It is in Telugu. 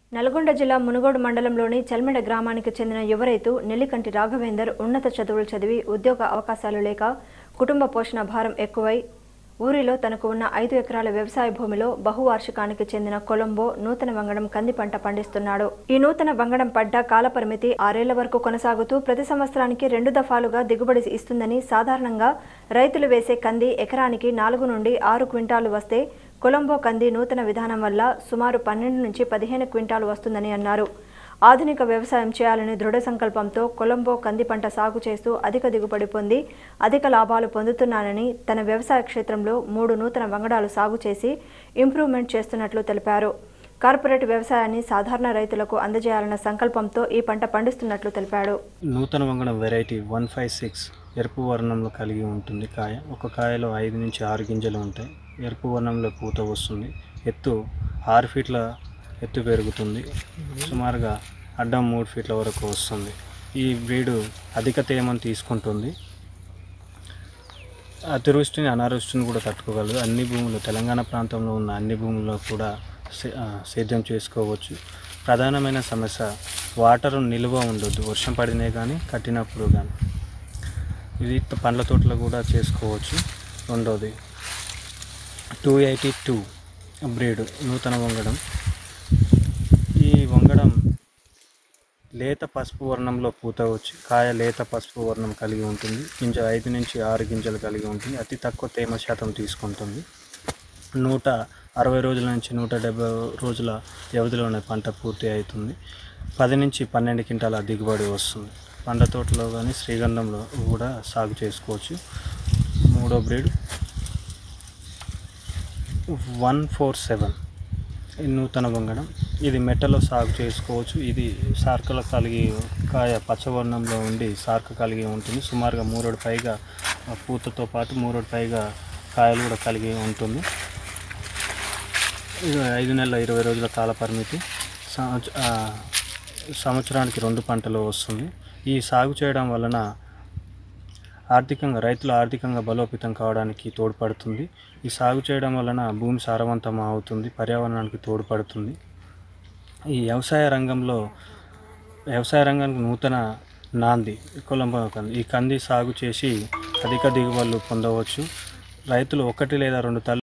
నల్గొండ జిల్లా మునుగోడు మండలంలోని చల్మెడ గ్రామానికి చెందిన యువ రైతు నెల్లికంటి రాఘవేందర్ ఉన్నత చదువులు చదివి ఉద్యోగ అవకాశాలు లేక కుటుంబ పోషణ భారం ఎక్కువై ఊరిలో తనకు ఉన్న ఐదు ఎకరాల వ్యవసాయ భూమిలో బహువార్షికానికి చెందిన కొలంబో నూతన వంగడం కంది పంట పండిస్తున్నాడు ఈ నూతన వంగడం పడ్డ కాలపరిమితి ఆరేళ్ల వరకు కొనసాగుతూ ప్రతి సంవత్సరానికి రెండు దఫాలుగా దిగుబడి ఇస్తుందని సాధారణంగా రైతులు వేసే కంది ఎకరానికి నాలుగు నుండి ఆరు క్వింటాలు వస్తే కొలంబో కంది నూతన విధానం వల్ల సుమారు పన్నెండు నుంచి పదిహేను క్వింటాలు వస్తుందని అన్నారు ఆధునిక వ్యవసాయం చేయాలని దృఢ సంకల్పంతో కొలంబో కంది పంట సాగు చేస్తూ అధిక దిగుబడి పొంది అధిక లాభాలు పొందుతున్నానని తన వ్యవసాయ క్షేత్రంలో మూడు నూతన వంగడాలు సాగు చేసి ఇంప్రూవ్మెంట్ చేస్తున్నట్లు తెలిపారు కార్పొరేట్ వ్యవసాయాన్ని సాధారణ రైతులకు అందజేయాలన్న సంకల్పంతో ఈ పంట పండిస్తున్నట్లు తెలిపాడు నూతన వంగడం వెరైటీ వన్ ఫైవ్ సిక్స్ ఎరుపు వర్ణంలో కలిగి ఉంటుంది కాయ ఒక కాయలో ఐదు నుంచి ఆరు గింజలు ఉంటాయి ఎరుపు వర్ణంలో పూత వస్తుంది ఎత్తు ఆరు ఫీట్ల ఎత్తు పెరుగుతుంది సుమారుగా అడ్డం మూడు ఫీట్ల వరకు వస్తుంది ఈ బ్రీడు అధిక తేమను తీసుకుంటుంది అతివృష్టిని అనావృష్టిని కూడా తట్టుకోగలదు అన్ని భూములు తెలంగాణ ప్రాంతంలో ఉన్న అన్ని భూముల్లో కూడా సే- ఆ, సేద్యం చేసుకోవచ్చు ప్రధానమైన సమస్య వాటర్ నిల్వ ఉండొద్దు వర్షం పడినే కానీ కట్టినప్పుడు కానీ ఇది త- పండ్ల తోటలో కూడా చేసుకోవచ్చు రెండోది టూ ఎయిటీ టూ బ్రీడ్ నూతన వంగడం ఈ వంగడం లేత పసుపు వర్ణంలో పూత వచ్చి కాయ లేత పసుపు వర్ణం కలిగి ఉంటుంది గింజ ఐదు నుంచి ఆరు గింజలు కలిగి ఉంటుంది అతి తక్కువ తేమ శాతం తీసుకుంటుంది నూట అరవై రోజుల నుంచి నూట డెబ్బై రోజుల వ్యవధిలోనే పంట పూర్తి అవుతుంది పది నుంచి పన్నెండు క్వింటాల దిగుబడి వస్తుంది పండ్ల తోటలో కానీ శ్రీగంధంలో కూడా సాగు చేసుకోవచ్చు మూడో బ్రీడ్ వన్ ఫోర్ సెవెన్ నూతన వంగడం ఇది మెట్టలో సాగు చేసుకోవచ్చు ఇది సార్కల కలిగి కాయ పచ్చవర్ణంలో ఉండి సార్క కలిగి ఉంటుంది సుమారుగా మూరోడు పైగా ఆ, పూతతో పాటు మూరోడు పైగా కాయలు కూడా కలిగి ఉంటుంది ఇది ఐదు నెలల ఇరవై రోజుల కాల పరిమితి సంవత్స- ఆ, సంవత్సరానికి రెండు పంటలు వస్తుంది ఈ సాగు చేయడం వలన ఆర్థికంగా రైతులు ఆర్థికంగా బలోపేతం కావడానికి తోడ్పడుతుంది ఈ సాగు చేయడం వలన భూమి సారవంతం అవుతుంది పర్యావరణానికి తోడ్పడుతుంది ఈ వ్యవసాయ రంగంలో వ్యవసాయ రంగానికి నూతన నాంది కొలంబో కంది ఈ కంది సాగు చేసి అధిక దిగుబడులు పొందవచ్చు రైతులు ఒకటి లేదా రెండు తల్లి